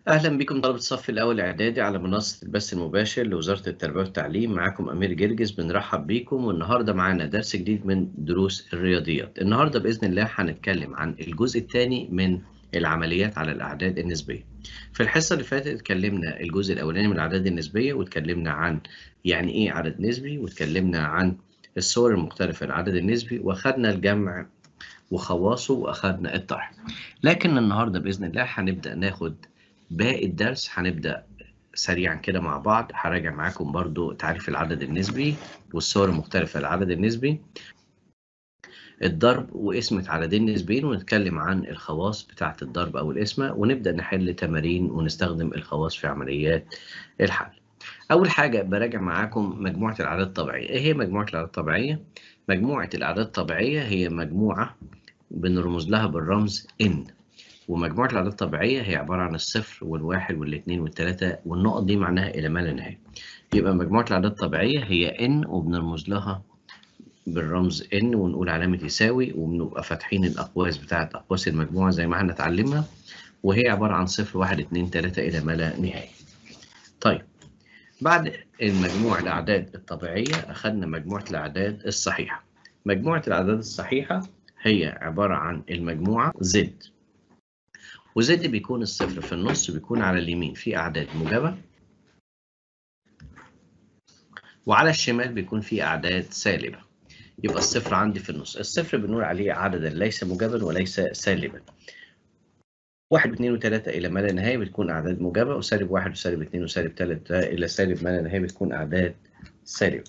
أهلا بكم طلبة الصف الأول إعدادي على منصة البث المباشر لوزارة التربية والتعليم معاكم أمير جرجس بنرحب بيكم والنهاردة معانا درس جديد من دروس الرياضيات النهاردة بإذن الله هنتكلم عن الجزء الثاني من العمليات على الأعداد النسبية في الحصة اللي فاتت اتكلمنا الجزء الأولاني من الأعداد النسبية واتكلمنا عن يعني إيه عدد نسبي واتكلمنا عن الصور المختلفة للعدد النسبي وأخدنا الجمع وخواصه وأخدنا الطرح لكن النهاردة بإذن الله هنبدأ ناخد باقي الدرس هنبدأ سريعا كده مع بعض هراجع معاكم برضو تعريف العدد النسبي والصور المختلفة للعدد النسبي الضرب وقسمة عددين نسبيين ونتكلم عن الخواص بتاعة الضرب أو القسمة ونبدأ نحل تمارين ونستخدم الخواص في عمليات الحل أول حاجة براجع معاكم مجموعة الأعداد الطبيعية إيه هي مجموعة الأعداد الطبيعية؟ مجموعة الأعداد الطبيعية هي مجموعة بنرمز لها بالرمز N ومجموعة الأعداد الطبيعية هي عبارة عن الصفر والواحد والاثنين والثلاثة والنقط دي معناها إلى ما لا نهاية. يبقى مجموعة الأعداد الطبيعية هي n وبنرمز لها بالرمز n ونقول علامة يساوي وبنبقى فاتحين الأقواس بتاعة أقواس المجموعة زي ما هنتعلمها وهي عبارة عن صفر واحد اتنين تلاتة إلى ما لا نهاية. طيب بعد المجموعة الأعداد الطبيعية أخذنا مجموعة الأعداد الصحيحة. مجموعة الأعداد الصحيحة هي عبارة عن المجموعة Z وزد بيكون الصفر في النص بيكون على اليمين في أعداد موجبة وعلى الشمال بيكون في أعداد سالبة يبقى الصفر عندي في النص الصفر بنقول عليه عددا ليس موجبا وليس سالبا واحد واثنين وثلاثة إلى ما لا نهاية بتكون أعداد موجبة وسالب واحد وسالب اثنين وسالب ثلاثة إلى سالب ما لا نهاية بتكون أعداد سالبة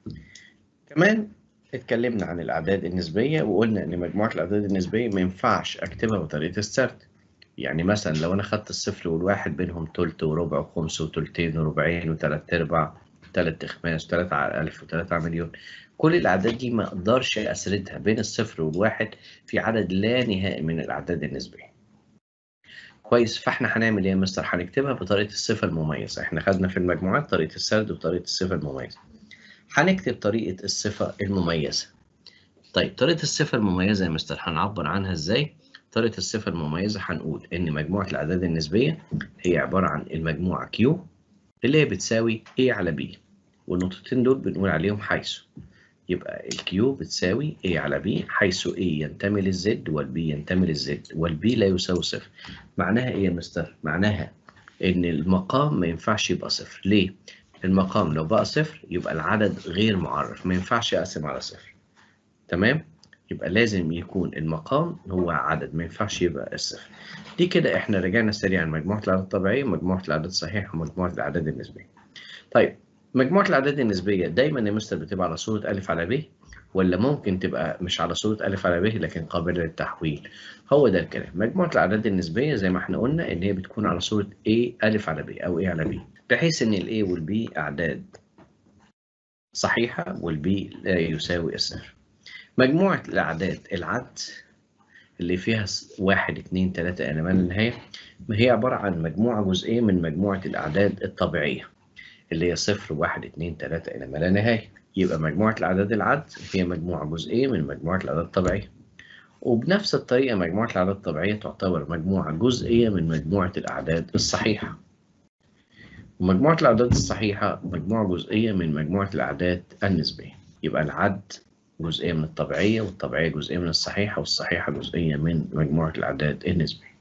كمان اتكلمنا عن الأعداد النسبية وقلنا إن مجموعة الأعداد النسبية ما ينفعش أكتبها بطريقة السرد يعني مثلا لو انا خدت الصفر والواحد بينهم تلت وربع وخمس وتلتين وربعين وتلات ارباع تلات اخماس وتلات على الف وتلات على مليون كل الاعداد دي ما اقدرش اسردها بين الصفر والواحد في عدد لا نهائي من الاعداد النسبيه كويس فاحنا هنعمل ايه يا مستر هنكتبها بطريقه الصفه المميزه احنا خدنا في المجموعات طريقه السرد وطريقه الصفه المميزه هنكتب طريقه الصفه المميزه طيب طريقه الصفه المميزه يا مستر هنعبر عنها ازاي طريقة الصفة المميزة هنقول إن مجموعة الأعداد النسبية هي عبارة عن المجموعة Q اللي هي بتساوي A على B والنقطتين دول بنقول عليهم حيث يبقى ال Q بتساوي A على B حيث A ينتمي للزد والB ينتمي للزد والB لا يساوي صفر معناها إيه يا مستر؟ معناها إن المقام ما ينفعش يبقى صفر ليه؟ المقام لو بقى صفر يبقى العدد غير معرف ما ينفعش أقسم على صفر تمام؟ يبقى لازم يكون المقام هو عدد ما ينفعش يبقى الصفر دي كده احنا رجعنا سريعا مجموعة الأعداد الطبيعية ومجموعة الأعداد الصحيحة ومجموعة الأعداد النسبية طيب مجموعة الأعداد النسبية دايما يا مستر بتبقى على صورة ألف على ب ولا ممكن تبقى مش على صورة ألف على ب لكن قابلة للتحويل هو ده الكلام مجموعة الأعداد النسبية زي ما احنا قلنا إن هي بتكون على صورة A ألف على ب أو A على ب بحيث إن ال A وال B أعداد صحيحة وال B لا يساوي الصفر مجموعة الأعداد العد اللي فيها واحد اتنين تلاتة إلى ما لا نهاية هي عبارة عن مجموعة جزئية من مجموعة الأعداد الطبيعية اللي هي صفر واحد اتنين تلاتة إلى ما لا نهاية يبقى مجموعة الأعداد العد هي مجموعة جزئية من مجموعة الأعداد الطبيعية وبنفس الطريقة مجموعة الأعداد الطبيعية تعتبر مجموعة جزئية من مجموعة الأعداد الصحيحة ومجموعة الأعداد الصحيحة مجموعة جزئية من مجموعة الأعداد النسبية يبقى العد جزئية من الطبيعية والطبيعية جزئية من الصحيحة والصحيحة جزئية من مجموعة الأعداد النسبية.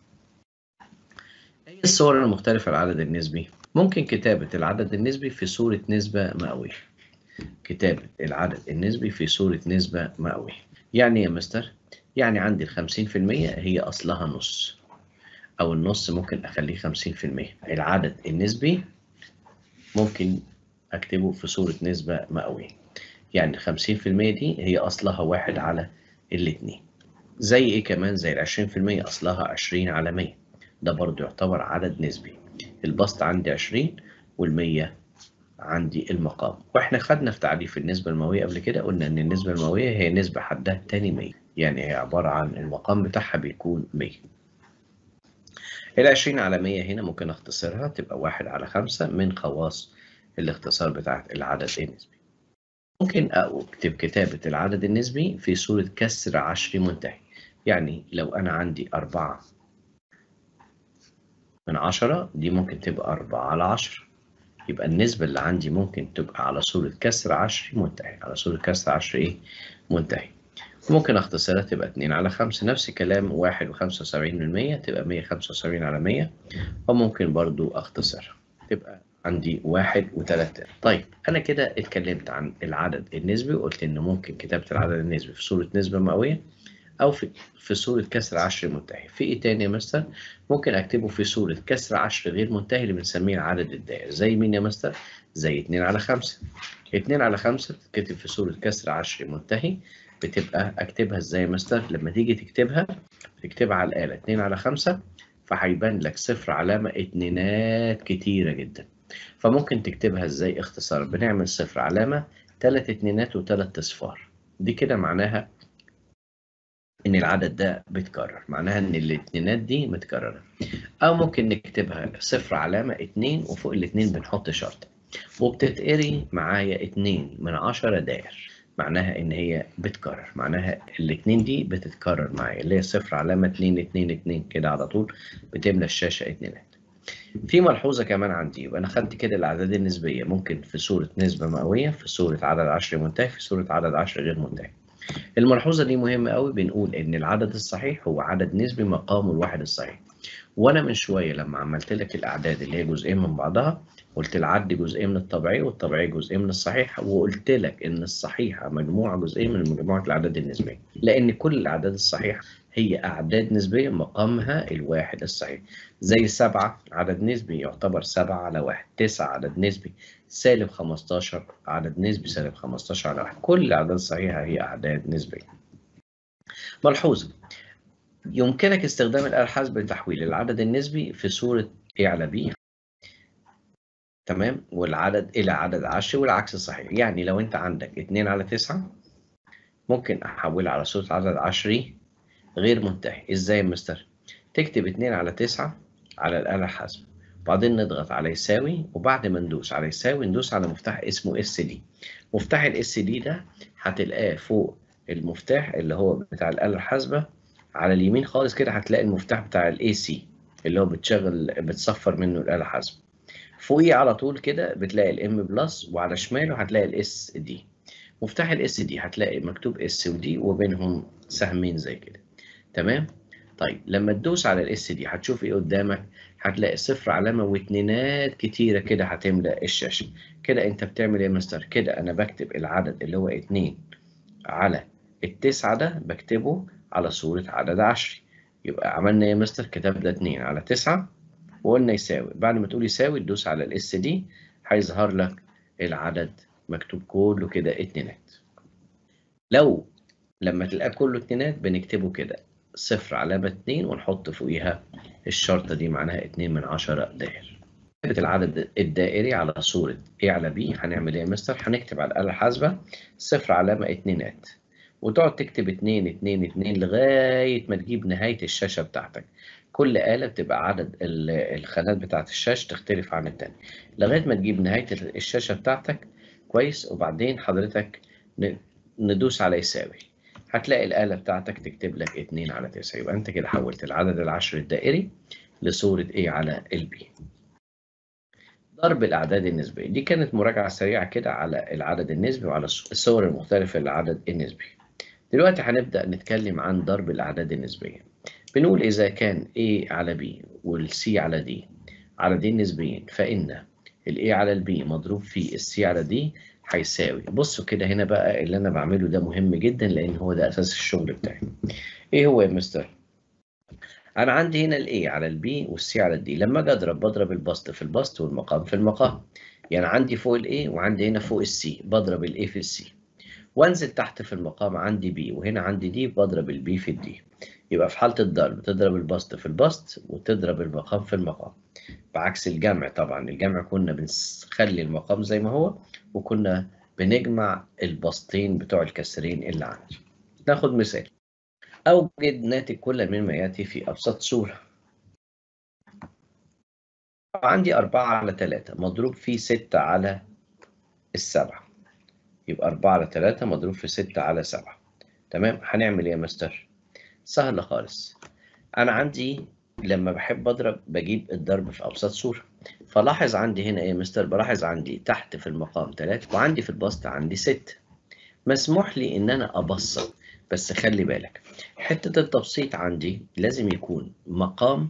أي الصور المختلفة للعدد النسبي؟ ممكن كتابة العدد النسبي في صورة نسبة مئوية. كتابة العدد النسبي في صورة نسبة مئوية. يعني يا مستر؟ يعني عندي الخمسين في المية هي أصلها نص. أو النص ممكن أخليه خمسين في المية. العدد النسبي ممكن أكتبه في صورة نسبة مئوية. يعني الخمسين في المية دي هي أصلها واحد على الاتنين زي إيه كمان زي العشرين في المية أصلها عشرين على مية ده برضو يعتبر عدد نسبي البسط عندي عشرين والمية عندي المقام وإحنا خدنا في تعريف النسبة المئوية قبل كده قلنا إن النسبة المئوية هي نسبة حدها تاني مية يعني هي عبارة عن المقام بتاعها بيكون مية العشرين على مية هنا ممكن أختصرها تبقى واحد على خمسة من خواص الاختصار بتاعت العدد النسبي ممكن أكتب كتابة العدد النسبي في صورة كسر عشري منتهي يعني لو أنا عندي أربعة من 10 دي ممكن تبقى 4 على 10 يبقى النسبة اللي عندي ممكن تبقى على صورة كسر عشري منتهي على صورة كسر عشري إيه؟ منتهي ممكن أختصرها تبقى 2 على 5 نفس الكلام 1 و75 من 100 تبقى 175 على 100 وممكن برضو أختصرها تبقى عندي واحد وتلاتة طيب أنا كده اتكلمت عن العدد النسبي وقلت إن ممكن كتابة العدد النسبي في صورة نسبة مئوية أو في في صورة كسر عشري منتهي في إيه تاني يا مستر؟ ممكن أكتبه في صورة كسر عشري غير منتهي اللي بنسميه العدد الدائري زي مين يا مستر؟ زي 2 على 5 2 على 5 بتتكتب في صورة كسر عشري منتهي بتبقى أكتبها إزاي يا مستر؟ لما تيجي تكتبها تكتبها على الآلة 2 على 5 فهيبان لك صفر علامة اتنينات كتيرة جدا فممكن تكتبها ازاي اختصارا بنعمل صفر علامة تلات اتنينات وتلات اصفار دي كده معناها ان العدد ده بيتكرر معناها ان الاتنينات دي متكررة او ممكن نكتبها صفر علامة اتنين وفوق الاتنين بنحط شرطة وبتتقري معايا اتنين من عشرة داير معناها ان هي بتكرر معناها الاتنين دي بتتكرر معايا اللي هي صفر علامة اتنين اتنين اتنين كده على طول بتملى الشاشة اتنينات في ملحوظة كمان عندي يبقى أنا خدت كده الأعداد النسبية ممكن في صورة نسبة مئوية في صورة عدد عشري منتهي في صورة عدد عشري غير منتهي الملحوظة دي مهمة قوي بنقول إن العدد الصحيح هو عدد نسبي مقامه الواحد الصحيح وأنا من شوية لما عملت لك الأعداد اللي هي جزئين من بعضها قلت العد جزئين من الطبيعي والطبيعي جزئين من الصحيح وقلت لك إن الصحيحة مجموعة جزئين من مجموعة الأعداد النسبية لأن كل الأعداد الصحيحة هي أعداد نسبية مقامها الواحد الصحيح زي سبعة عدد نسبي يعتبر سبعة على واحد تسعة عدد نسبي سالب 15 عدد نسبي سالب 15 على واحد كل الأعداد الصحيحة هي أعداد نسبية ملحوظة يمكنك استخدام الآلة الحاسبة لتحويل العدد النسبي في صورة A على B تمام والعدد إلى عدد عشري والعكس صحيح يعني لو أنت عندك 2 على 9 ممكن أحولها على صورة عدد عشري غير منتهي إزاي يا مستر؟ تكتب 2 على 9 على الآلة الحاسبة وبعدين نضغط على يساوي وبعد ما ندوس على يساوي ندوس على مفتاح اسمه اس دي مفتاح الاس دي ده هتلاقاه فوق المفتاح اللي هو بتاع الآلة الحاسبة على اليمين خالص كده هتلاقي المفتاح بتاع الاي سي اللي هو بتشغل بتصفر منه الآلة الحاسبة فوقيه على طول كده بتلاقي الام بلس وعلى شماله هتلاقي الاس دي مفتاح الاس دي هتلاقي مكتوب اس ودي وبينهم سهمين زي كده تمام طيب لما تدوس على الاس دي هتشوف ايه قدامك هتلاقي صفر علامه واتنينات كتيره كده هتملى الشاشه كده انت بتعمل ايه يا مستر كده انا بكتب العدد اللي هو اتنين على التسعة ده بكتبه على صورة عدد عشري يبقى عملنا ايه يا مستر كتبنا اتنين على تسعة وقلنا يساوي بعد ما تقول يساوي تدوس على الاس دي هيظهر لك العدد مكتوب كله كده اتنينات لو لما تلاقيه كله اتنينات بنكتبه كده صفر علامة اتنين ونحط فوقيها الشرطة دي معناها اتنين من عشرة داير كتابة العدد الدائري على صورة A على B هنعمل ايه يا مستر؟ هنكتب على الآلة الحاسبة صفر علامة اتنينات وتقعد تكتب اتنين اتنين اتنين لغاية ما تجيب نهاية الشاشة بتاعتك كل آلة بتبقى عدد الخانات بتاعت الشاشة تختلف عن التانية لغاية ما تجيب نهاية الشاشة بتاعتك كويس وبعدين حضرتك ندوس على يساوي هتلاقي الآلة بتاعتك تكتب لك 2 على 9 يبقى أنت كده حولت العدد العشري الدائري لصورة A على البي ضرب الأعداد النسبية دي كانت مراجعة سريعة كده على العدد النسبي وعلى الصور المختلفة للعدد النسبي دلوقتي هنبدأ نتكلم عن ضرب الأعداد النسبية بنقول إذا كان A على B والC على D عددين نسبيين فإن ال A على ال B مضروب في ال C على D هيساوي بصوا كده هنا بقى اللي أنا بعمله ده مهم جدا لأن هو ده أساس الشغل بتاعي إيه هو يا مستر؟ أنا عندي هنا ال A على ال B وال C على ال D لما أجي أضرب بضرب البسط في البسط والمقام في المقام يعني عندي فوق ال A وعندي هنا فوق ال C بضرب ال A في ال C وانزل تحت في المقام عندي B وهنا عندي D بضرب ال B في ال D يبقى في حالة الضرب تضرب البسط في البسط وتضرب المقام في المقام بعكس الجمع طبعا الجمع كنا بنخلي المقام زي ما هو وكنا بنجمع البسطين بتوع الكسرين اللي عندي ناخد مثال أوجد ناتج كل مما يأتي في أبسط صورة عندي أربعة على تلاتة مضروب في ستة على السبعة يبقى أربعة على تلاتة مضروب في ستة على سبعة تمام هنعمل إيه يا مستر؟ سهل خالص أنا عندي لما بحب اضرب بجيب الضرب في ابسط صوره فلاحظ عندي هنا ايه يا مستر بلاحظ عندي تحت في المقام 3 وعندي في البسط عندي 6 مسموح لي ان انا ابسط بس خلي بالك حته التبسيط عندي لازم يكون مقام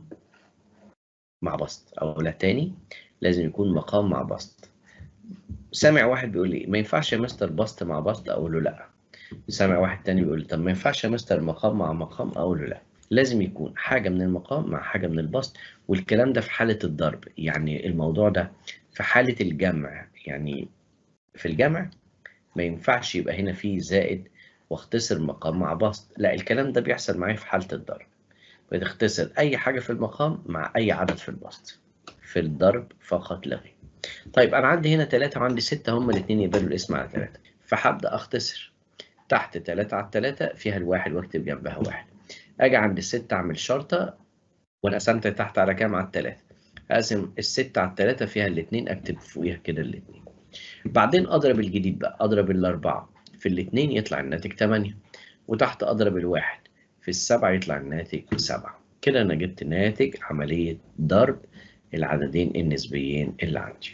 مع بسط او لا تاني لازم يكون مقام مع بسط سامع واحد بيقول لي ما ينفعش يا مستر بسط مع بسط اقول له لا سامع واحد تاني بيقول لي طب ما ينفعش يا مستر مقام مع مقام اقول له لا لازم يكون حاجة من المقام مع حاجة من البسط والكلام ده في حالة الضرب يعني الموضوع ده في حالة الجمع يعني في الجمع ما ينفعش يبقى هنا فيه زائد واختصر مقام مع بسط لا الكلام ده بيحصل معايا في حالة الضرب بتختصر أي حاجة في المقام مع أي عدد في البسط في الضرب فقط لا غير طيب أنا عندي هنا ثلاثة وعندي ستة هما الاثنين يقبلوا الاسم على ثلاثة فهبدأ أختصر تحت ثلاثة على ثلاثة فيها الواحد واكتب جنبها واحد اجي عند الستة اعمل شرطة وانا قسمت تحت على كام على التلاتة اقسم الستة على التلاتة فيها الاتنين اكتب فوقيها كده الاتنين بعدين اضرب الجديد بقى اضرب الاربعة في الاتنين يطلع الناتج تمانية وتحت اضرب الواحد في السبعة يطلع الناتج سبعة كده انا جبت ناتج عملية ضرب العددين النسبيين اللي عندي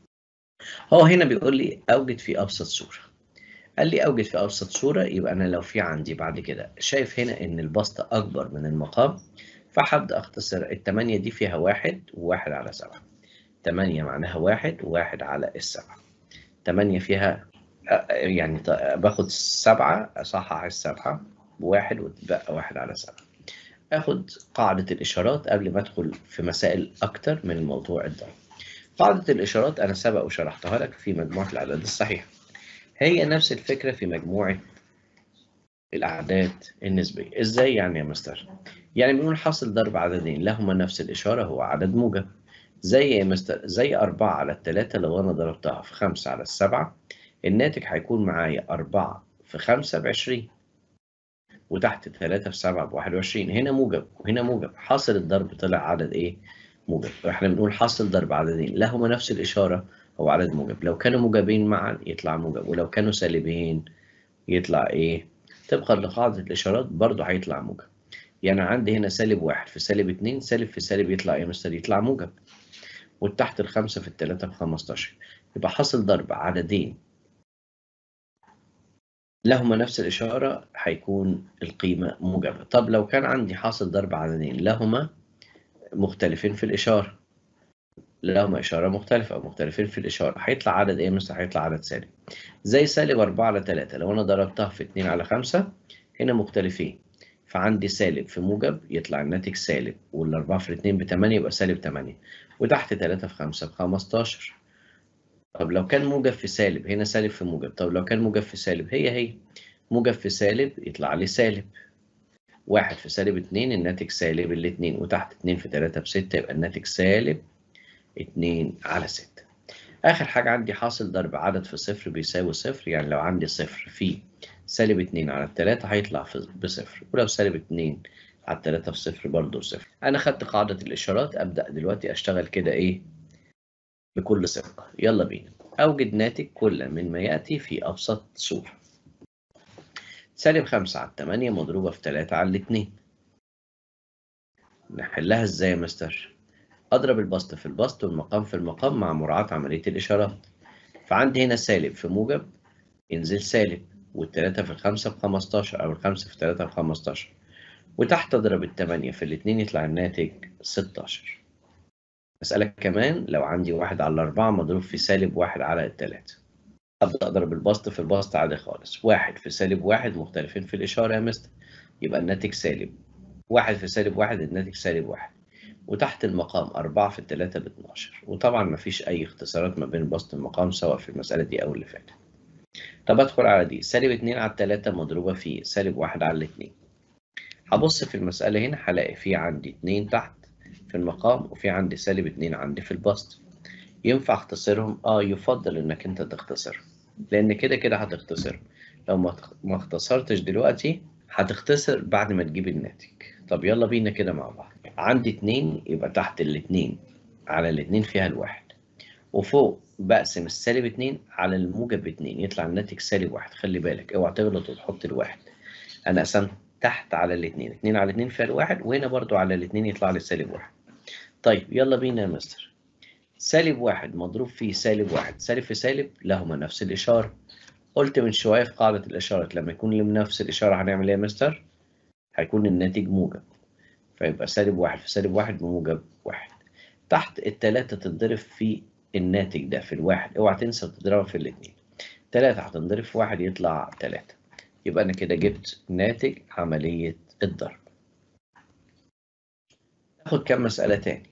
هو هنا بيقول لي اوجد في ابسط صورة قال لي اوجد في ابسط صوره يبقى انا لو في عندي بعد كده شايف هنا ان البسط اكبر من المقام فهبدا اختصر الثمانيه دي فيها واحد وواحد على سبعه 8 معناها واحد وواحد على السبعه 8 فيها يعني باخد سبعه اصحح السبعه بواحد وتبقى واحد على سبعه اخد قاعده الاشارات قبل ما ادخل في مسائل اكتر من الموضوع الضرب قاعده الاشارات انا سبق وشرحتها لك في مجموعه الاعداد الصحيحه هي نفس الفكرة في مجموعة الأعداد النسبية إزاي يعني يا مستر؟ يعني بنقول حاصل ضرب عددين لهما نفس الإشارة هو عدد موجب زي يا مستر زي أربعة على التلاتة لو أنا ضربتها في خمسة على السبعة الناتج هيكون معايا أربعة في خمسة بعشرين وتحت تلاتة في سبعة بواحد وعشرين هنا موجب وهنا موجب حاصل الضرب طلع عدد إيه؟ موجب إحنا بنقول حاصل ضرب عددين لهما نفس الإشارة هو عدد موجب لو كانوا موجبين معا يطلع موجب ولو كانوا سالبين يطلع ايه طبقا لقاعدة الإشارات برضه هيطلع موجب يعني عندي هنا سالب واحد في سالب اتنين سالب في سالب يطلع ايه مستر يطلع موجب والتحت الخمسة في التلاتة بخمستاشر يبقى حاصل ضرب عددين لهما نفس الإشارة هيكون القيمة موجبة طب لو كان عندي حاصل ضرب عددين لهما مختلفين في الإشارة لهما إشارة مختلفة أو مختلفين في الإشارة هيطلع عدد إيه مثلا هيطلع عدد سالب زي سالب 4 على 3 لو أنا ضربتها في 2 على 5 هنا مختلفين فعندي سالب في موجب يطلع الناتج سالب والأربعة في 2 ب 8 يبقى سالب 8 وتحت 3 في 5 ب 15 طب لو كان موجب في سالب هنا سالب في موجب طب لو كان موجب في سالب هي هي موجب في سالب يطلع لي سالب واحد في سالب 2 الناتج سالب الاتنين وتحت 2 في 3 ب 6 يبقى الناتج سالب 2 على 6 آخر حاجة عندي حاصل ضرب عدد في صفر بيساوي صفر يعني لو عندي صفر في سالب 2 على 3 هيطلع بصفر ولو سالب 2 على 3 في صفر برضه صفر أنا خدت قاعدة الإشارات أبدأ دلوقتي أشتغل كده إيه بكل ثقة يلا بينا أوجد ناتج كل من ما يأتي في أبسط صورة سالب 5 على 8 مضروبة في 3 على 2 نحلها إزاي يا مستر؟ أضرب البسط في البسط والمقام في المقام مع مراعاة عملية الإشارات فعندي هنا سالب في موجب ينزل سالب والتلاتة في الخمسة بخمستاشر أو الخمسة في تلاتة بخمستاشر وتحت أضرب التمانية في الاتنين يطلع الناتج ستاشر مسألة كمان لو عندي واحد على أربعة مضروب في سالب واحد على التلاتة أبدأ أضرب البسط في البسط عادي خالص واحد في سالب واحد مختلفين في الإشارة يا مستر يبقى الناتج سالب واحد في سالب واحد الناتج سالب واحد وتحت المقام 4 في التلاتة ب 12 وطبعا مفيش أي اختصارات ما بين بسط المقام سواء في المسألة دي أو اللي فاتت طب أدخل على دي سالب 2 على التلاتة مضروبة في سالب 1 على الاتنين هبص في المسألة هنا هلاقي في عندي 2 تحت في المقام وفي عندي سالب 2 عندي في البسط ينفع اختصرهم؟ اه يفضل انك انت تختصرهم لان كده كده هتختصرهم لو ما اختصرتش دلوقتي هتختصر بعد ما تجيب الناتج طب يلا بينا كده مع بعض عندي اتنين يبقى تحت الاتنين على الاتنين فيها الواحد وفوق بقسم السالب اتنين على الموجب اتنين يطلع الناتج سالب واحد خلي بالك اوعى تغلط وتحط الواحد انا قسمت تحت على الاثنين 2 على 2 فيها الواحد وهنا برضو على الاثنين يطلع لي سالب واحد طيب يلا بينا يا مستر سالب واحد مضروب في سالب واحد سالب في سالب لهما نفس الإشارة قلت من شوية في قاعدة الإشارة لما يكون لهم نفس الإشارة هنعمل إيه يا مستر؟ هيكون الناتج موجب فيبقى سالب واحد في سالب واحد بموجب واحد تحت التلاتة تتضرب في الناتج ده في الواحد اوعى تنسى تضربها في الاتنين تلاتة هتنضرب في واحد يطلع تلاتة يبقى أنا كده جبت ناتج عملية الضرب ناخد كام مسألة تاني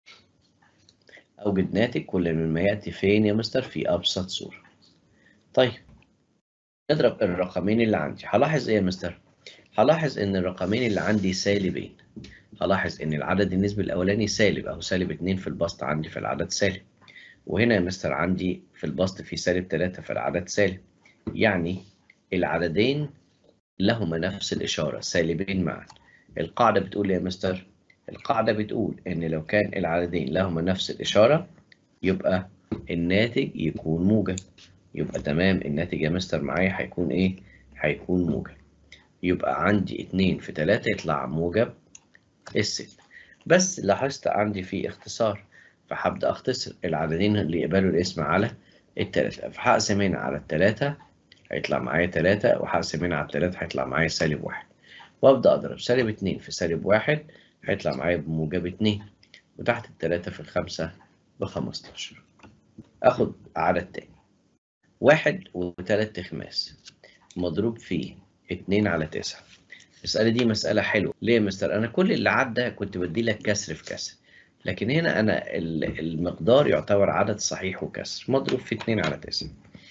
أوجد ناتج كل مما يأتي فين يا مستر في أبسط صورة طيب نضرب الرقمين اللي عندي هلاحظ إيه يا مستر هلاحظ إن الرقمين اللي عندي سالبين هلاحظ إن العدد النسبي الأولاني سالب أو سالب اتنين في البسط عندي في العدد سالب وهنا يا مستر عندي في البسط في سالب تلاتة في العدد سالب يعني العددين لهما نفس الإشارة سالبين معا القاعدة بتقول يا مستر القاعدة بتقول إن لو كان العددين لهما نفس الإشارة يبقى الناتج يكون موجب يبقى تمام الناتج يا مستر معايا هيكون إيه؟ هيكون موجب يبقى عندي اتنين في تلاتة يطلع موجب الست بس لاحظت عندي في اختصار فهبدأ أختصر العددين اللي يقبلوا الاسم على التلاتة فهقسم هنا على التلاتة هيطلع معايا تلاتة وهقسم هنا على التلاتة هيطلع معايا سالب واحد وأبدأ أضرب سالب اتنين في سالب واحد هيطلع معايا بموجب اتنين وتحت التلاتة في الخمسة بخمستاشر آخد عدد تاني واحد وتلات خماس مضروب في اتنين على تسعة المسألة دي مسألة حلوة ليه يا مستر أنا كل اللي عدى كنت بدي لك كسر في كسر لكن هنا أنا المقدار يعتبر عدد صحيح وكسر مضروب في اتنين على تسعة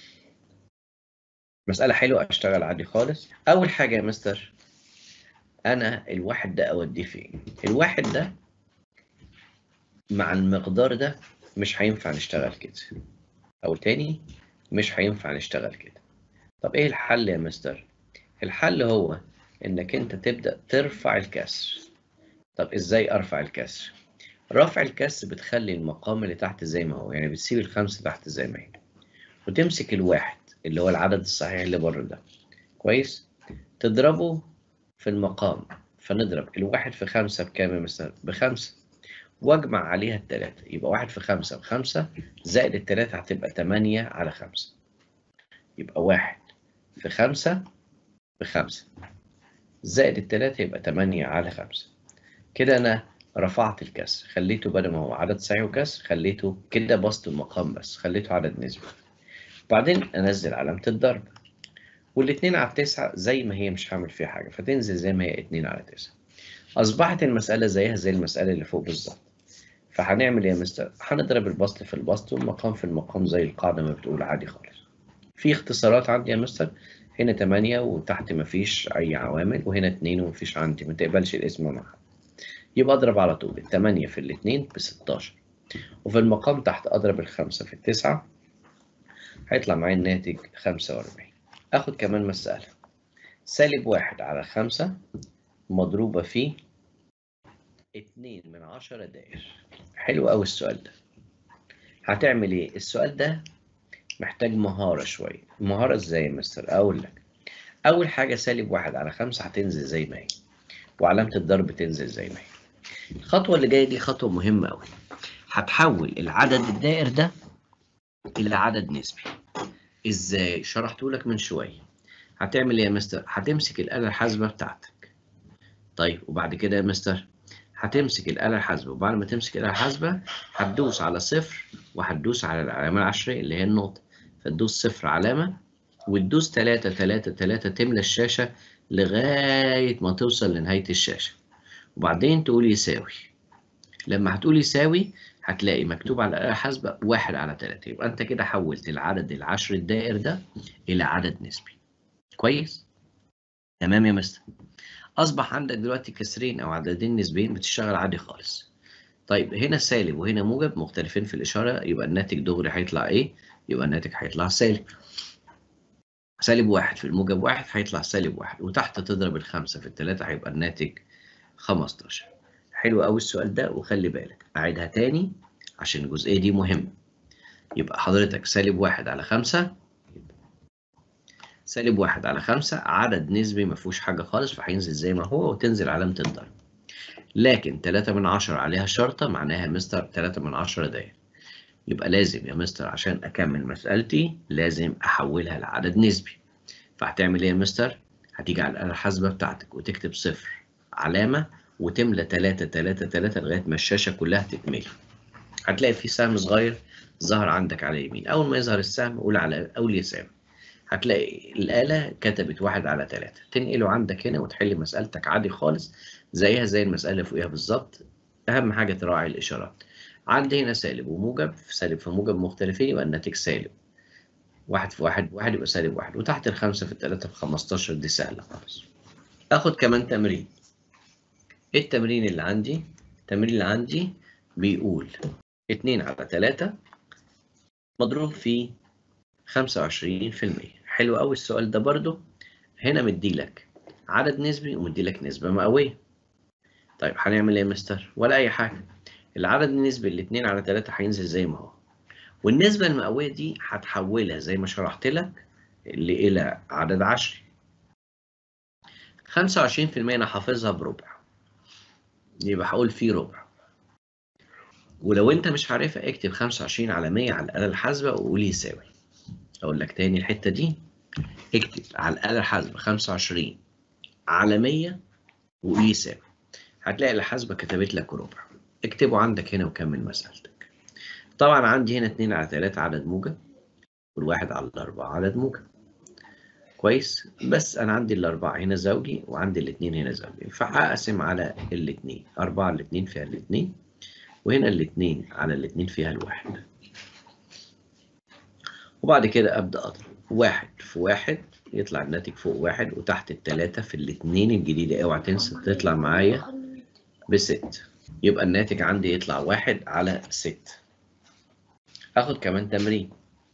مسألة حلوة أشتغل عادي خالص أول حاجة يا مستر أنا الواحد ده أوديه فين الواحد ده مع المقدار ده مش هينفع نشتغل كده أو تاني مش هينفع نشتغل كده طب إيه الحل يا مستر الحل هو إنك أنت تبدأ ترفع الكسر طب إزاي أرفع الكسر رفع الكسر بتخلي المقام اللي تحت زي ما هو يعني بتسيب الخمسة تحت زي ما هي وتمسك الواحد اللي هو العدد الصحيح اللي بره ده كويس تضربه في المقام فنضرب الواحد في خمسة بكام يا مستر بخمسة واجمع عليها التلاتة يبقى واحد في خمسة بخمسة زائد التلاتة هتبقى تمانية على خمسة يبقى واحد في خمسة بخمسة زائد التلاتة يبقى تمانية على خمسة كده أنا رفعت الكسر خليته بدل ما هو عدد صحيح وكسر خليته كده بسط المقام بس خليته عدد نسبي بعدين انزل علامة الضرب والاتنين على التسعة زي ما هي مش هعمل فيها حاجة فتنزل زي ما هي اتنين على تسعة أصبحت المسألة زيها زي المسألة اللي فوق بالظبط فهنعمل ايه يا مستر؟ هنضرب البسط في البسط والمقام في المقام زي القاعدة ما بتقول عادي خالص في اختصارات عندي يا مستر هنا تمانية وتحت مفيش أي عوامل وهنا اتنين ومفيش عندي ما تقبلش الاسم معاها يبقى أضرب على طول التمانية في الاتنين بستاشر وفي المقام تحت أضرب الخمسة في التسعة هيطلع معايا الناتج خمسة وأربعين آخد كمان مسألة سالب واحد على خمسة مضروبة في اتنين من عشرة دائر حلو أوي السؤال ده هتعمل إيه؟ السؤال ده محتاج مهارة شوية مهارة إزاي يا مستر؟ أقول لك أول حاجة سالب واحد على خمسة هتنزل زي ما هي وعلامة الضرب تنزل زي ما هي الخطوة اللي جاية دي خطوة مهمة أوي هتحول العدد الدائر ده إلى عدد نسبي إزاي؟ شرحته لك من شوية هتعمل إيه يا مستر؟ هتمسك الآلة الحاسبة بتاعتك طيب وبعد كده يا مستر هتمسك الآلة الحاسبة وبعد ما تمسك الآلة الحاسبة هتدوس على صفر وهتدوس على العلامة العشرية اللي هي النقطة فتدوس صفر علامة وتدوس تلاتة تلاتة تلاتة تملى الشاشة لغاية ما توصل لنهاية الشاشة وبعدين تقول يساوي لما هتقول يساوي هتلاقي مكتوب على الآلة الحاسبة واحد على تلاتة يبقى أنت كده حولت العدد العشر الدائر ده إلى عدد نسبي كويس؟ تمام يا مستر أصبح عندك دلوقتي كسرين أو عددين نسبيين بتشتغل عادي خالص طيب هنا سالب وهنا موجب مختلفين في الإشارة يبقى الناتج دغري هيطلع إيه؟ يبقى الناتج هيطلع سالب سالب واحد في الموجب واحد هيطلع سالب واحد وتحت تضرب الخمسة في التلاتة هيبقى الناتج خمستاشر حلو أوي السؤال ده وخلي بالك أعيدها تاني عشان الجزئية دي مهمة يبقى حضرتك سالب واحد على خمسة سالب واحد على خمسة عدد نسبي ما فيهوش حاجة خالص فهينزل زي ما هو وتنزل علامة الضرب لكن تلاتة من عشرة عليها شرطة معناها مستر تلاتة من عشرة داير يبقى لازم يا مستر عشان أكمل مسألتي لازم أحولها لعدد نسبي فهتعمل إيه يا مستر؟ هتيجي على الآلة الحاسبة بتاعتك وتكتب صفر علامة وتملى تلاتة تلاتة تلاتة لغاية ما الشاشة كلها تتملي هتلاقي في سهم صغير ظهر عندك على اليمين أول ما يظهر السهم قول على أول يساوي هتلاقي الآلة كتبت واحد على تلاتة تنقله عندك هنا وتحل مسألتك عادي خالص زيها زي المسألة اللي فوقيها بالظبط أهم حاجة تراعي الإشارات عندي هنا سالب وموجب في سالب في موجب مختلفين يبقى الناتج سالب واحد في واحد بواحد يبقى سالب واحد وتحت الخمسة في التلاتة في خمستاشر دي سهلة خالص آخد كمان تمرين إيه التمرين اللي عندي؟ التمرين اللي عندي بيقول اتنين على تلاتة مضروب في خمسة وعشرين في المية حلو أوي السؤال ده برضو هنا مديلك عدد نسبي ومديلك نسبة مئوية طيب هنعمل ايه يا مستر؟ ولا أي حاجة العدد النسبي الاتنين على تلاتة هينزل زي ما هو والنسبة المئوية دي هتحولها زي ما شرحت لك إلى عدد عشري خمسة وعشرين في المية أنا حافظها بربع يبقى هقول فيه ربع ولو أنت مش عارفها اكتب خمسة وعشرين على مية على الآلة الحاسبة وقول يساوي أقول لك تاني الحتة دي اكتب على الآلة الحاسبة خمسة وعشرين على مية وقول يساوي هتلاقي الآلة الحاسبة كتبت لك ربع اكتبه عندك هنا وكمل مسألتك طبعا عندي هنا 2 على 3 عدد موجب والواحد على الأربعة عدد موجب كويس بس أنا عندي الأربعة هنا زوجي وعندي الاتنين هنا زوجي فهقسم على الاتنين أربعة على الاتنين فيها الاتنين وهنا الاتنين على الاتنين فيها الواحد وبعد كده أبدأ أضرب واحد في واحد يطلع الناتج فوق واحد وتحت التلاتة في الاتنين الجديدة اوعى تنسى تطلع معايا بست يبقى الناتج عندي يطلع واحد على ست اخد كمان تمرين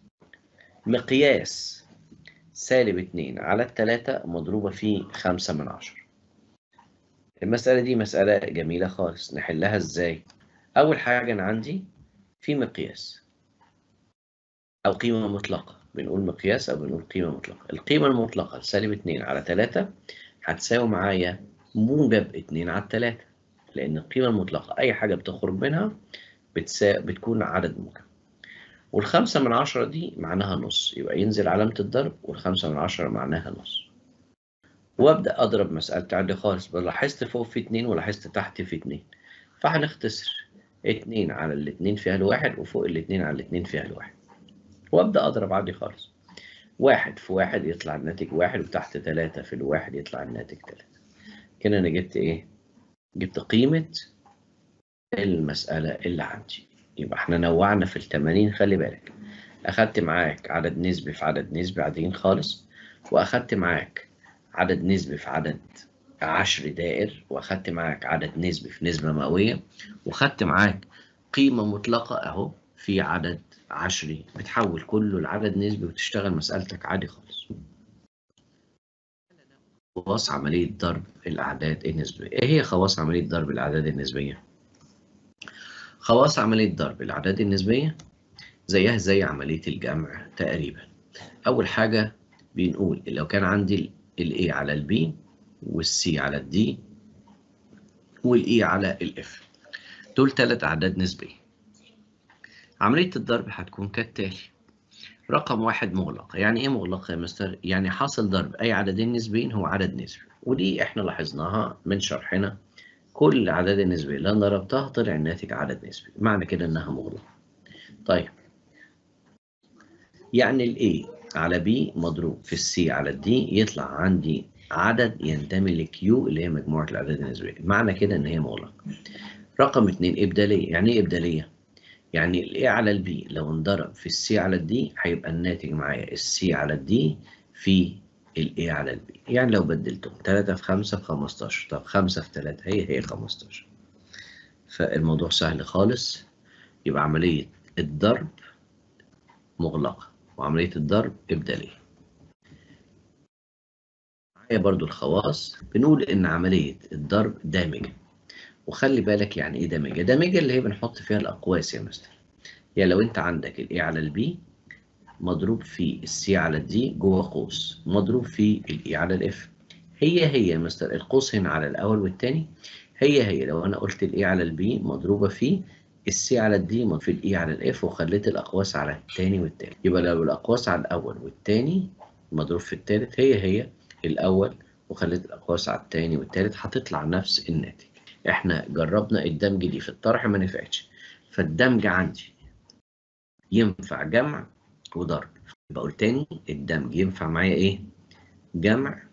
مقياس سالب اتنين على التلاتة مضروبة في خمسة من عشرة المسألة دي مسألة جميلة خالص نحلها ازاي أول حاجة أنا عندي في مقياس أو قيمة مطلقة بنقول مقياس أو بنقول قيمة مطلقة القيمة المطلقة سالب اتنين على تلاتة هتساوي معايا موجب اتنين على التلاتة لأن القيمة المطلقة أي حاجة بتخرج منها بتسا... بتكون عدد موجب والخمسة من عشرة دي معناها نص يبقى ينزل علامة الضرب والخمسة من عشرة معناها نص وأبدأ أضرب مسألتي عندي خالص لاحظت فوق في اتنين ولاحظت تحت في اتنين فهنختصر اتنين على الاتنين فيها الواحد وفوق الاتنين على الاتنين فيها الواحد وأبدأ أضرب عادي خالص واحد في واحد يطلع الناتج واحد وتحت تلاتة في الواحد يطلع الناتج تلاتة كده أنا جبت إيه؟ جبت قيمة المسألة اللي عندي يبقى احنا نوعنا في التمانين خلي بالك أخدت معاك عدد نسبي في عدد نسبي عاديين خالص وأخدت معاك عدد نسبي في عدد عشر دائر وأخدت معاك عدد نسبي في نسبة مئوية وأخدت معاك قيمة مطلقة أهو في عدد عشري بتحول كله لعدد نسبي وتشتغل مسألتك عادي خالص خواص عملية ضرب الأعداد النسبية إيه هي خواص عملية ضرب الأعداد النسبية؟ خواص عملية ضرب الأعداد النسبية زيها زي عملية الجمع تقريبا أول حاجة بنقول لو كان عندي ال A على ال B وال C على ال D وال E على ال F دول ثلاث أعداد نسبية عملية الضرب هتكون كالتالي رقم واحد مغلقة يعني إيه مغلقة يا مستر؟ يعني حاصل ضرب أي عددين نسبيين هو عدد نسبي ودي إحنا لاحظناها من شرحنا كل الأعداد النسبية اللي أنا ضربتها طلع الناتج عدد نسبي معنى كده إنها مغلقة طيب يعني ال A على B مضروب في ال C على ال D يطلع عندي عدد ينتمي ل Q اللي هي مجموعة الأعداد النسبية معنى كده إن هي مغلقة رقم اتنين إبدالية يعني إيه إبدالية؟ يعني ال A على ال B لو انضرب في ال C على ال D هيبقى الناتج معايا ال C على ال D في ال A على ال B يعني لو بدلتهم 3 في 5 في 15 طب 5 في 3 هي هي 15 فالموضوع سهل خالص يبقى عملية الضرب مغلقة وعملية الضرب إبدالية معايا برضو الخواص بنقول إن عملية الضرب دامجة وخلي بالك يعني إيه دامجة؟ دامجة اللي هي بنحط فيها الأقواس يا مستر يعني لو أنت عندك ال A على ال B مضروب في السي على الدي جوه قوس مضروب في الاي على الاف هي هي يا مستر القوس هنا على الاول والثاني هي هي لو انا قلت الاي على البي مضروبه في السي على الدي في الاي على الاف وخليت الاقواس على الثاني والثالث يبقى لو الاقواس على الاول والثاني مضروب في الثالث هي هي الاول وخليت الاقواس على الثاني والثالث هتطلع نفس الناتج احنا جربنا الدمج دي في الطرح ما نفعتش فالدمج عندي ينفع جمع وضرب بقول تاني الدمج ينفع معايا ايه جمع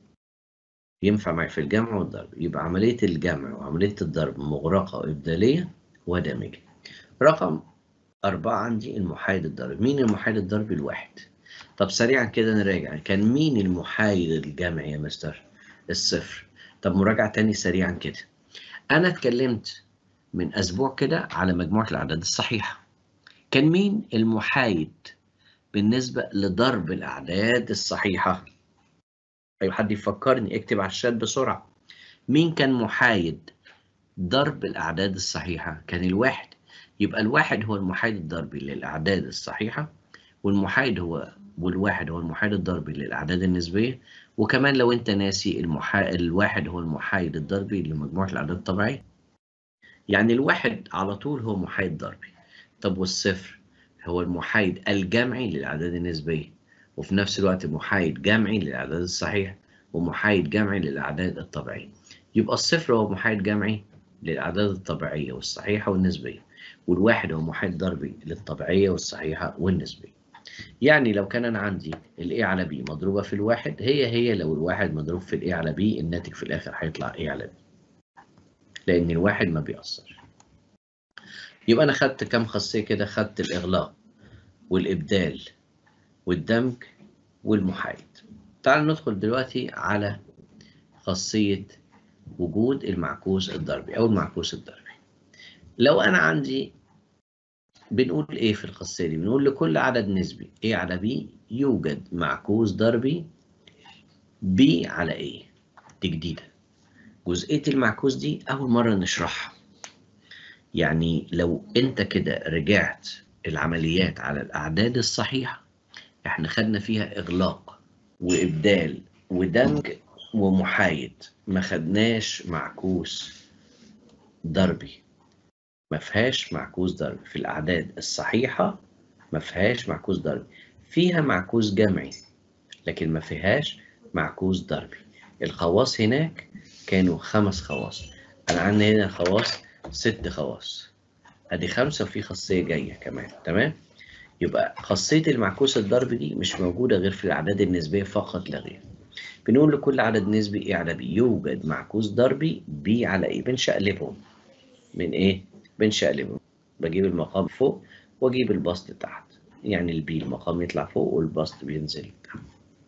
ينفع معايا في الجمع والضرب يبقى عملية الجمع وعملية الضرب مغرقة وإبدالية ودامجة رقم أربعة عندي المحايد الضرب مين المحايد الضرب الواحد طب سريعا كده نراجع كان مين المحايد الجمعي يا مستر الصفر طب مراجعة تاني سريعا كده أنا اتكلمت من أسبوع كده على مجموعة الأعداد الصحيحة كان مين المحايد بالنسبة لضرب الأعداد الصحيحة أيوة حد يفكرني اكتب على الشات بسرعة مين كان محايد ضرب الأعداد الصحيحة كان الواحد يبقى الواحد هو المحايد الضربي للأعداد الصحيحة والمحايد هو والواحد هو المحايد الضربي للأعداد النسبية وكمان لو أنت ناسي المحا... الواحد هو المحايد الضربي لمجموعة الأعداد الطبيعية يعني الواحد على طول هو محايد ضربي طب والصفر هو المحايد الجمعي للأعداد النسبية وفي نفس الوقت محايد جمعي للأعداد الصحيحة ومحايد جمعي للأعداد الطبيعية يبقى الصفر هو محايد جمعي للأعداد الطبيعية والصحيحة والنسبية والواحد هو محايد ضربي للطبيعية والصحيحة والنسبية يعني لو كان أنا عندي ال A على B مضروبة في الواحد هي هي لو الواحد مضروب في ال A على B الناتج في الآخر هيطلع A على B لأن الواحد ما بيأثر يبقى أنا خدت كام خاصية كده خدت الإغلاق والإبدال والدمج والمحايد تعال ندخل دلوقتي على خاصية وجود المعكوس الضربي أو المعكوس الضربي لو أنا عندي بنقول إيه في الخاصية دي بنقول لكل عدد نسبي A على B يوجد معكوس ضربي B على A دي جديدة جزئية المعكوس دي أول مرة نشرحها يعني لو أنت كده رجعت العمليات على الأعداد الصحيحة احنا خدنا فيها إغلاق وإبدال ودمج ومحايد ما خدناش معكوس ضربي ما فيهاش معكوس ضربي في الأعداد الصحيحة ما فيهاش معكوس ضربي فيها معكوس جمعي لكن ما فيهاش معكوس ضربي الخواص هناك كانوا خمس خواص أنا عندي هنا خواص ست خواص أدي خمسة وفي خاصية جاية كمان تمام يبقى خاصية المعكوس الضربي دي مش موجودة غير في الأعداد النسبية فقط لا غير بنقول لكل عدد نسبي A على B يوجد معكوس ضربي B على A بنشقلبهم من إيه؟ بنشقلبهم بجيب المقام فوق وأجيب البسط تحت يعني البي المقام يطلع فوق والبسط بينزل تحت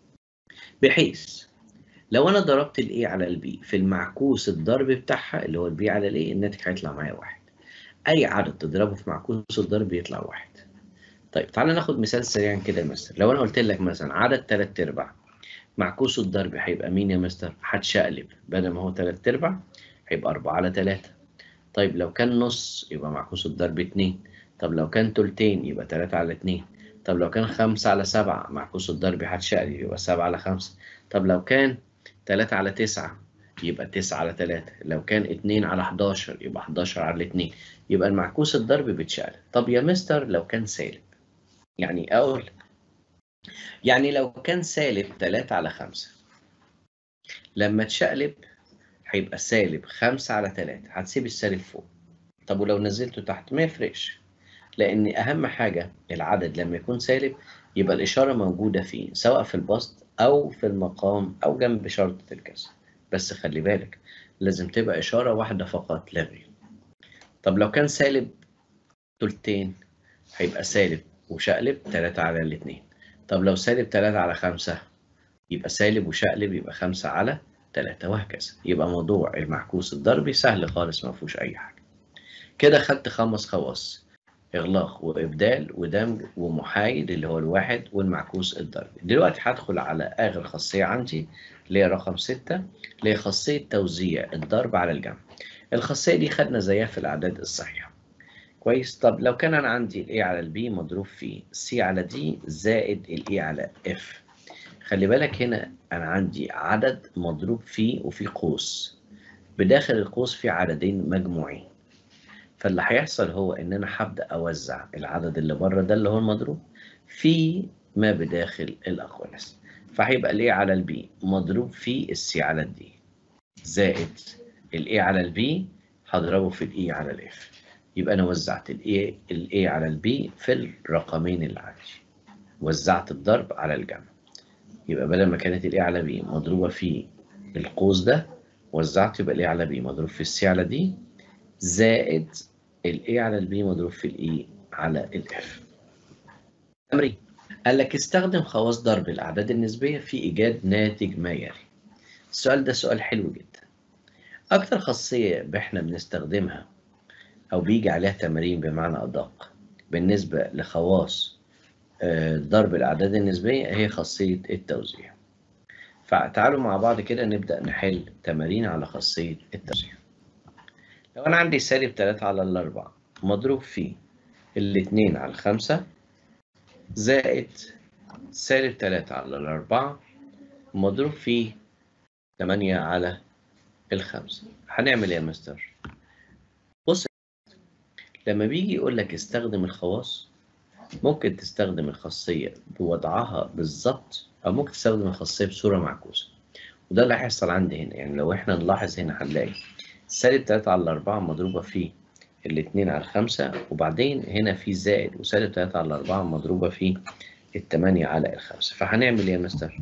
بحيث لو أنا ضربت الA على البي في المعكوس الضربي بتاعها اللي هو البي على الA الناتج هيطلع معايا واحد أي عدد تضربه في معكوس الضرب يطلع واحد طيب تعالى ناخد مثال سريعا كده يا مستر لو أنا قلت لك مثلا عدد تلات أرباع معكوس الضرب هيبقى مين يا مستر؟ هتشقلب بدل ما هو تلات أرباع هيبقى أربعة على تلاتة طيب لو كان نص يبقى معكوس الضرب اتنين طب لو كان تلتين يبقى تلاتة على اتنين طب لو كان خمسة على سبعة معكوس الضرب هتشقلب يبقى سبعة على خمسة طب لو كان تلاتة على تسعة يبقى تسعة على تلاتة لو كان اتنين على حداشر يبقى حداشر على اتنين يبقى المعكوس الضرب بيتشقلب طب يا مستر لو كان سالب يعني أقول يعني لو كان سالب 3 على 5 لما تشقلب هيبقى سالب 5 على 3 هتسيب السالب فوق طب ولو نزلته تحت ما يفرقش لأن أهم حاجة العدد لما يكون سالب يبقى الإشارة موجودة فيه سواء في البسط أو في المقام أو جنب شرطة الكسر بس خلي بالك لازم تبقى إشارة واحدة فقط لا غير طب لو كان سالب تلتين هيبقى سالب وشقلب 3 على الاتنين طب لو سالب 3 على 5 يبقى سالب وشقلب يبقى 5 على 3 وهكذا يبقى موضوع المعكوس الضربي سهل خالص ما فيهوش أي حاجة كده خدت خمس خواص إغلاق وإبدال ودمج ومحايد اللي هو الواحد والمعكوس الضربي دلوقتي هدخل على آخر خاصية عندي اللي هي رقم 6 اللي هي خاصية توزيع الضرب على الجمع الخاصية دي خدنا زيها في الأعداد الصحيحة كويس طب لو كان انا عندي الاي على البي مضروب في سي على دي زائد الاي على اف خلي بالك هنا انا عندي عدد مضروب فيه وفي قوس بداخل القوس في عددين مجموعين فاللي هيحصل هو ان انا هبدا اوزع العدد اللي بره ده اللي هو المضروب في ما بداخل الاقواس فهيبقى الاي على البي مضروب في السي على الدي زائد الاي على البي هضربه في الاي على الاف يبقى انا وزعت الاي الاي على البي في الرقمين اللي عندي وزعت الضرب على الجمع يبقى بدل ما كانت الاي على بي مضروبه في القوس ده وزعت يبقى الاي على بي مضروب في السي على دي زائد الاي على البي مضروب في الاي على الاف تمرين قال لك استخدم خواص ضرب الاعداد النسبيه في ايجاد ناتج ما يلي السؤال ده سؤال حلو جدا اكتر خاصيه احنا بنستخدمها او بيجي عليها تمارين بمعنى ادق بالنسبه لخواص ضرب الاعداد النسبيه هي خاصيه التوزيع فتعالوا مع بعض كده نبدا نحل تمارين على خاصيه التوزيع لو انا عندي سالب 3 على الأربعة مضروب في الاتنين على الخمسة زائد سالب 3 على الأربعة مضروب في 8 على الخمسة هنعمل ايه يا مستر؟ بص لما بيجي يقول لك استخدم الخواص ممكن تستخدم الخاصية بوضعها بالظبط أو ممكن تستخدم الخاصية بصورة معكوسة وده اللي هيحصل عندي هنا يعني لو احنا نلاحظ هنا هنلاقي سالب 3 على 4 مضروبة في الاتنين على الخمسة وبعدين هنا في زائد وسالب 3 على 4 مضروبة في التمانية على الخمسة فهنعمل ايه يا مستر؟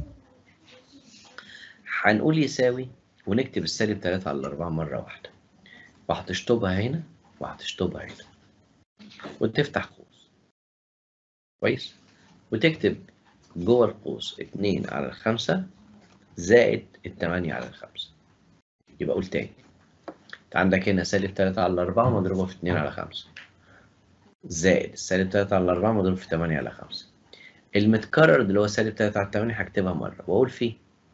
هنقول يساوي ونكتب السالب 3 على 4 مرة واحدة وهتشطبها هنا وهتشطبها هنا وتفتح قوس كويس وتكتب جوه القوس 2 على الخمسة زائد التمانية على الخمسة يبقى قول تاني انت عندك هنا سالب 3 على 4 مضروبة في 2 على 5 زائد السالب 3 على 4 مضروب في 8 على 5 المتكرر اللي هو سالب 3 على 8 هكتبها مرة واقول فيه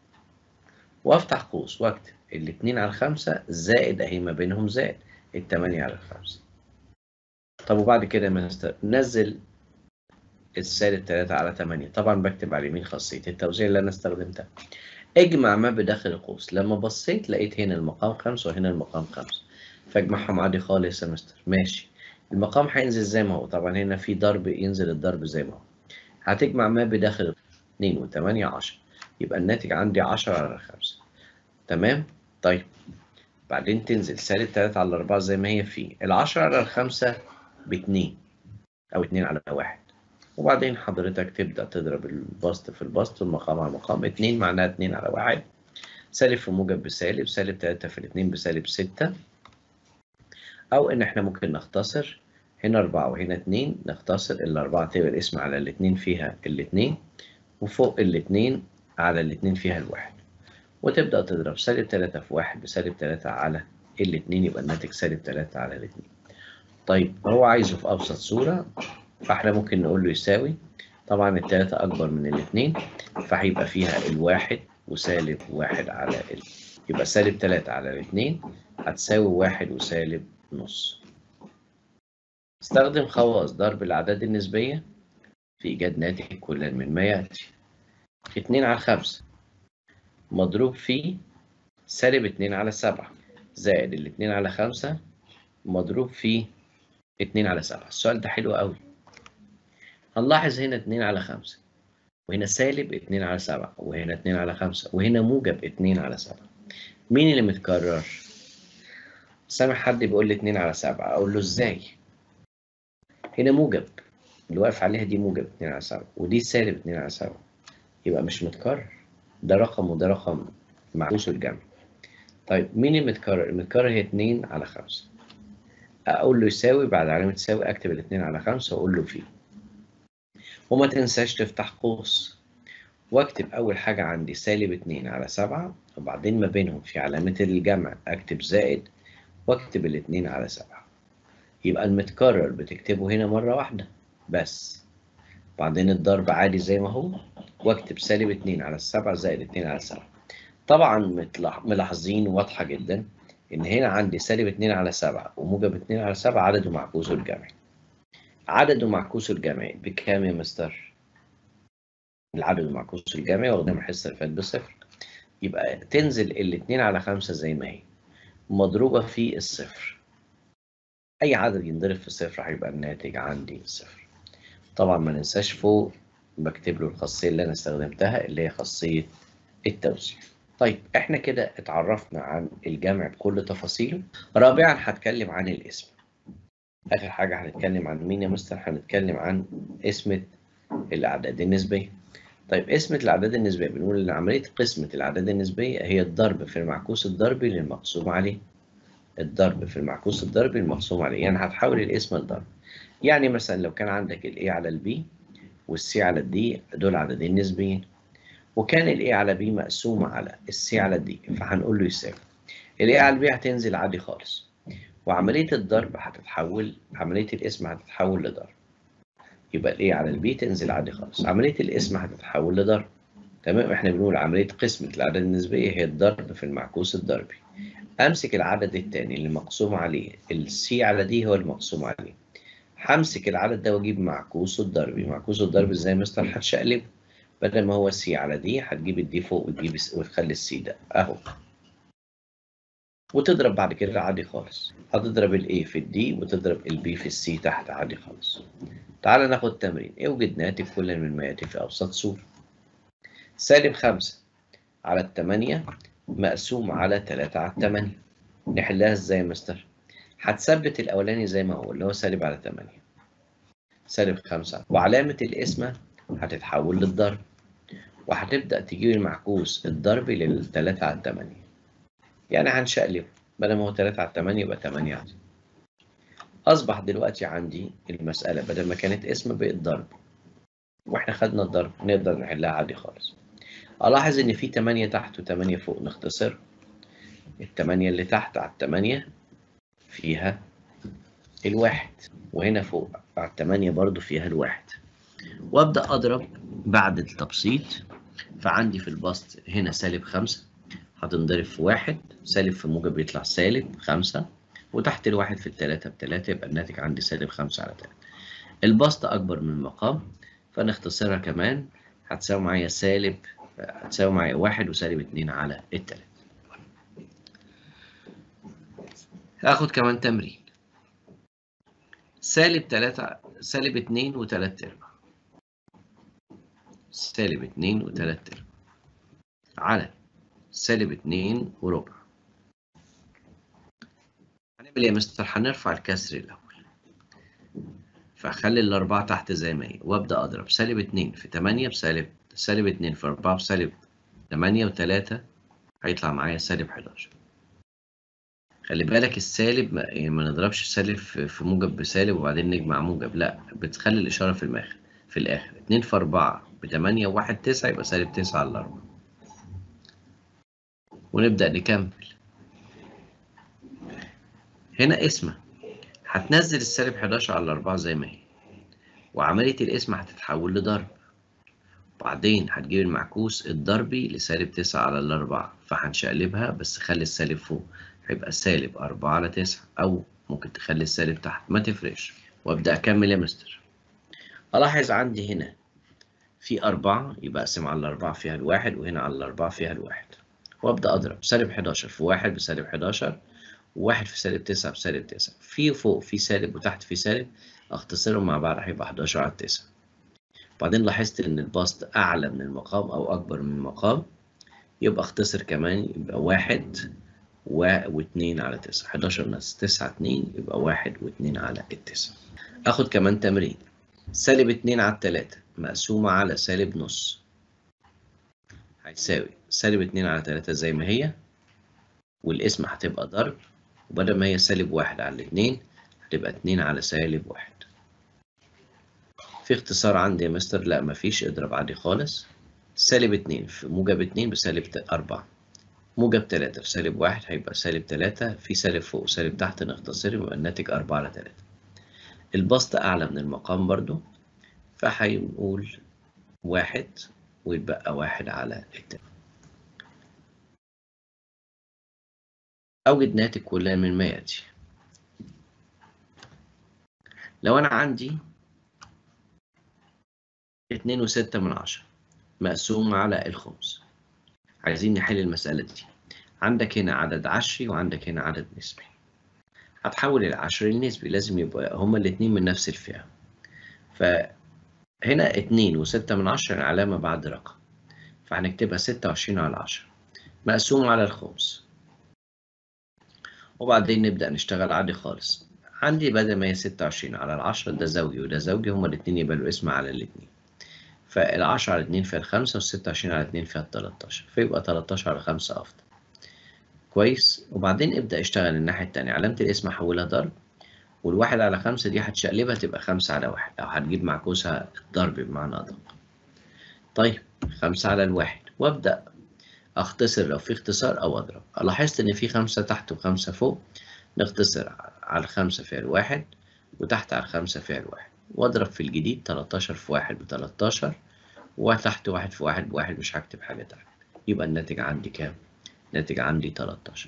وافتح قوس واكتب الاتنين على الخمسة زائد اهي ما بينهم زائد التمانية على الخمسة طب وبعد كده يا مستر نزل السالب 3 على 8 طبعا بكتب على اليمين خاصية التوزيع اللي انا استخدمتها اجمع ما بداخل القوس لما بصيت لقيت هنا المقام خمسة وهنا المقام خمسة فاجمعهم عادي خالص يا مستر ماشي المقام هينزل زي ما هو طبعا هنا في ضرب ينزل الضرب زي ما هو هتجمع ما بداخل 2 و8 10 يبقى الناتج عندي 10 على 5 تمام طيب بعدين تنزل سالب 3 على 4 زي ما هي في ال 10 على 5 ب 2 او 2 على 1 وبعدين حضرتك تبدأ تضرب البسط في البسط والمقام على المقام 2 معناها 2 على 1 سالب في موجب بسالب سالب 3 في 2 بسالب 6 أو إن إحنا ممكن نختصر هنا 4 وهنا 2 نختصر الأربعة تبقى الاسم على الاتنين فيها الاتنين وفوق الاتنين على الاتنين فيها الواحد وتبدأ تضرب سالب 3 في 1 بسالب 3 على الاتنين يبقى الناتج سالب 3 على الاتنين طيب هو عايزه في أبسط صورة فاحنا ممكن نقول له يساوي طبعا التلاتة أكبر من الاتنين فهيبقى فيها الواحد وسالب واحد على ال يبقى سالب تلاتة على الاتنين هتساوي واحد وسالب نص استخدم خواص ضرب الأعداد النسبية في إيجاد ناتج كل من ما يأتي اتنين على خمسة مضروب في سالب اتنين على سبعة زائد الاتنين على خمسة مضروب في اتنين على سبعة السؤال ده حلو قوي هنلاحظ هنا 2 على 5 وهنا سالب 2 على 7 وهنا 2 على 5 وهنا موجب 2 على 7 مين اللي متكرر؟ سامع حد بيقول لي 2 على 7 اقول له ازاي؟ هنا موجب اللي واقف عليها دي موجب 2 على 7 ودي سالب 2 على 7 يبقى مش متكرر ده رقم وده رقم معكوس الجمع طيب مين اللي متكرر؟ المتكرر هي 2 على 5 اقول له يساوي بعد علامة يساوي اكتب ال 2 على 5 واقول له فيه وما تنساش تفتح قوس واكتب أول حاجة عندي سالب 2 على 7 وبعدين ما بينهم في علامة الجمع أكتب زائد واكتب الاتنين على 7 يبقى المتكرر بتكتبه هنا مرة واحدة بس بعدين الضرب عادي زي ما هو واكتب سالب 2 على 7 زائد 2 على 7 طبعا ملاحظين واضحة جدا إن هنا عندي سالب 2 على 7 وموجب 2 على 7 عدده معكوس الجمعي عدد معكوسه الجمعي بكام يا مستر؟ العدد معكوسه الجمعي واخدين الحصة اللي فاتت بصفر يبقى تنزل الاتنين على خمسة زي ما هي مضروبة في الصفر أي عدد ينضرب في الصفر هيبقى الناتج عندي صفر طبعا ما ننساش فوق بكتب له الخاصية اللي أنا استخدمتها اللي هي خاصية التوزيع طيب احنا كده اتعرفنا عن الجمع بكل تفاصيله رابعا هتكلم عن الاسم اخر حاجه هنتكلم عن مين يا مستر هنتكلم عن اسمه الاعداد النسبيه طيب اسمه الاعداد النسبيه بنقول ان عمليه قسمه الاعداد النسبيه هي الضرب في المعكوس الضربي للمقسوم عليه الضرب في المعكوس الضربي للمقسوم عليه يعني هتحول الاسم لضرب يعني مثلا لو كان عندك الاي على البي والسي على الدي دول عددين نسبيين وكان الاي على بي مقسومه على السي على الدي فهنقول له يساوي الاي على البي هتنزل عادي خالص وعمليه الضرب هتتحول عمليه القسم هتتحول لضرب يبقى الاي على البي تنزل عادي خالص عمليه القسم هتتحول لضرب تمام احنا بنقول عمليه قسمه الاعداد النسبيه هي الضرب في المعكوس الضربي امسك العدد الثاني اللي مقسوم عليه السي على دي هو المقسوم عليه همسك العدد ده واجيب معكوسه الضربي معكوسه الضربي ازاي مستر هتشقلبه بدل ما هو سي على دي هتجيب الدي فوق وتجيب وتخلي السي ده اهو وتضرب بعد كده عادي خالص هتضرب الاي في الدي وتضرب البي في السي تحت عادي خالص تعال ناخد تمرين اوجد ناتج كل من ما ياتي في ابسط صورة سالب خمسة على التمانية مقسوم على تلاتة على التمانية نحلها ازاي يا مستر هتثبت الاولاني زي ما هو اللي هو سالب على تمانية سالب خمسة وعلامة القسمة هتتحول للضرب وهتبدأ تجيب المعكوس الضربي للتلاتة على التمانية يعني هنشقلب بدل ما هو تلاتة على تمانية يبقى تمانية عادي أصبح دلوقتي عندي المسألة بدل ما كانت اسم بقت ضرب وإحنا خدنا الضرب نقدر نحلها عادي خالص ألاحظ إن في تمانية تحت وتمانية فوق نختصر التمانية اللي تحت على التمانية فيها الواحد وهنا فوق على التمانية برضو فيها الواحد وابدا اضرب بعد التبسيط فعندي في البسط هنا سالب خمسة هتنضرب في واحد سالب في موجب يطلع سالب خمسة وتحت الواحد في التلاتة بتلاتة يبقى الناتج عندي سالب خمسة على تلاتة البسط أكبر من المقام فنختصرها كمان هتساوي معايا سالب هتساوي معايا واحد وسالب اتنين على التلاتة هاخد كمان تمرين سالب تلاتة سالب اتنين وتلات أرباع سالب اتنين وتلات أرباع على سالب اتنين وربع هنعمل ايه يا مستر؟ هنرفع الكسر الأول فأخلي الأربعة تحت زي ما هي وأبدأ أضرب سالب اتنين في تمانية بسالب سالب اتنين في أربعة بسالب تمانية وتلاتة هيطلع معايا سالب حداشر خلي بالك السالب ما, يعني ما نضربش سالب في موجب بسالب وبعدين نجمع موجب لا بتخلي الإشارة في المآخر في الآخر اتنين في أربعة بتمانية وواحد تسعة يبقى سالب تسعة على أربعة ونبدأ نكمل هنا اسمة هتنزل السالب 11 على 4 زي ما هي وعملية القسمة هتتحول لضرب وبعدين هتجيب المعكوس الضربي لسالب 9 على الأربعة فهنشقلبها بس خلي السالب فوق هيبقى سالب 4 على 9 أو ممكن تخلي السالب تحت ما تفرقش وأبدأ أكمل يا مستر ألاحظ عندي هنا في أربعة يبقى أقسم على الأربعة فيها الواحد وهنا على الأربعة فيها الواحد وأبدأ أضرب سالب 11 في واحد بسالب 11 وواحد في سالب 9 بسالب 9 في فوق في سالب وتحت في سالب اختصرهم مع بعض هيبقى 11 على 9 بعدين لاحظت ان البسط اعلى من المقام او اكبر من المقام يبقى اختصر كمان يبقى واحد و... واتنين على 9 11 ناقص 9 2 يبقى واحد واتنين على التسعة اخد كمان تمرين سالب 2 على 3 مقسومة على سالب نص هيساوي سالب 2 على 3 زي ما هي والقسمة هتبقى ضرب وبدل ما هي سالب واحد على الاتنين هتبقى اتنين على سالب واحد في اختصار عندي يا مستر لا مفيش اضرب عادي خالص سالب اتنين في موجب اتنين بسالب أربعة موجب تلاتة في سالب واحد هيبقى سالب تلاتة في سالب فوق وسالب تحت نختصر يبقى الناتج أربعة على تلاتة البسط أعلى من المقام برضو فهنقول واحد ويتبقى واحد على التلاتة أوجد ناتج كلها من ما يأتي لو أنا عندي اتنين وستة من عشرة مقسوم على الخمس عايزين نحل المسألة دي عندك هنا عدد عشري وعندك هنا عدد نسبي هتحول العشري لنسبي لازم يبقى هما الاتنين من نفس الفئة فهنا اتنين وستة من عشرة علامة بعد رقم فهنكتبها ستة وعشرين على عشرة مقسوم على الخمس وبعدين نبدأ نشتغل عادي خالص عندي بدل ما هي ستة وعشرين على العشرة ده زوجي وده زوجي هما الاتنين يبقى له اسم على الاتنين فالعشرة على اتنين فيها الخمسة والستة وعشرين على اتنين فيها التلاتاشر فيبقى تلاتاشر على خمسة أفضل كويس وبعدين ابدأ اشتغل الناحية التانية علامة الاسم حولها ضرب والواحد على خمسة دي هتشقلبها تبقى خمسة على واحد أو هتجيب معكوسها الضرب بمعنى أدق طيب خمسة على الواحد وأبدأ أختصر لو في اختصار أو أضرب لاحظت إن في خمسة تحت وخمسة فوق نختصر على الخمسة فيها الواحد وتحت على الخمسة فيها الواحد وأضرب في الجديد تلاتاشر في واحد بتلاتاشر وتحت واحد في واحد بواحد مش هكتب حاجة تحت يبقى الناتج عندي كام؟ الناتج عندي تلاتاشر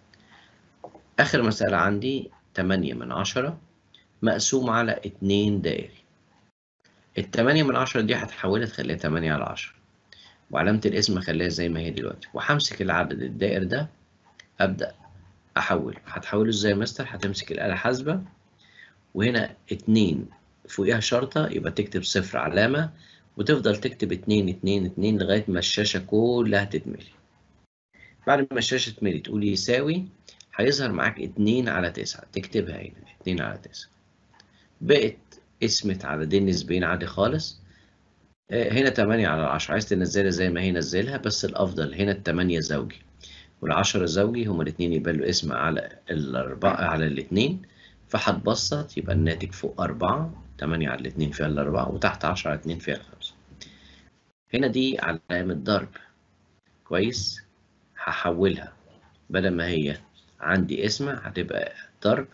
آخر مسألة عندي تمانية من عشرة مقسوم على اتنين دائري التمانية من عشرة دي هتحولها تخليها تمانية على عشرة وعلامة الاسم أخليها زي ما هي دلوقتي وهمسك العدد الدائر ده أبدأ أحول هتحوله إزاي يا مستر هتمسك الآلة حاسبة وهنا اتنين فوقيها شرطة يبقى تكتب صفر علامة وتفضل تكتب اتنين اتنين اتنين لغاية ما الشاشة كلها تتملي بعد ما الشاشة تتملي تقول يساوي هيظهر معاك اتنين على تسعة تكتبها هنا اتنين على تسعة بقت اسمة عددين نسبيين عادي خالص هنا تمانية على العشرة عايز تنزلها زي ما هي نزلها بس الأفضل هنا التمانية زوجي والعشرة زوجي هما الاتنين يبقى له اسم على الأربعة على الاتنين فهتبسط يبقى الناتج فوق أربعة تمانية على الاتنين فيها الأربعة وتحت عشرة على اتنين فيها الخمسة هنا دي علامة ضرب كويس هحولها بدل ما هي عندي اسم هتبقى ضرب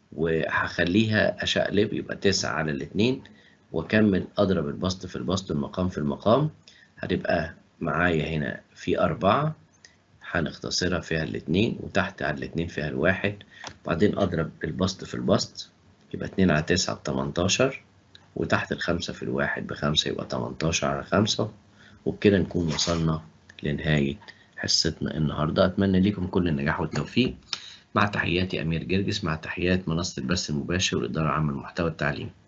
وهخليها أشقلب يبقى تسعة على الاتنين وأكمل أضرب البسط في البسط المقام في المقام هتبقى معايا هنا في أربعة هنختصرها فيها الاتنين وتحت على الاتنين فيها الواحد وبعدين أضرب البسط في البسط يبقى اتنين على تسعة بتمنتاشر وتحت الخمسة في الواحد بخمسة يبقى تمنتاشر على خمسة وبكده نكون وصلنا لنهاية حصتنا النهاردة أتمنى لكم كل النجاح والتوفيق مع تحياتي أمير جرجس مع تحيات منصة البث المباشر والإدارة العامة للمحتوى التعليمي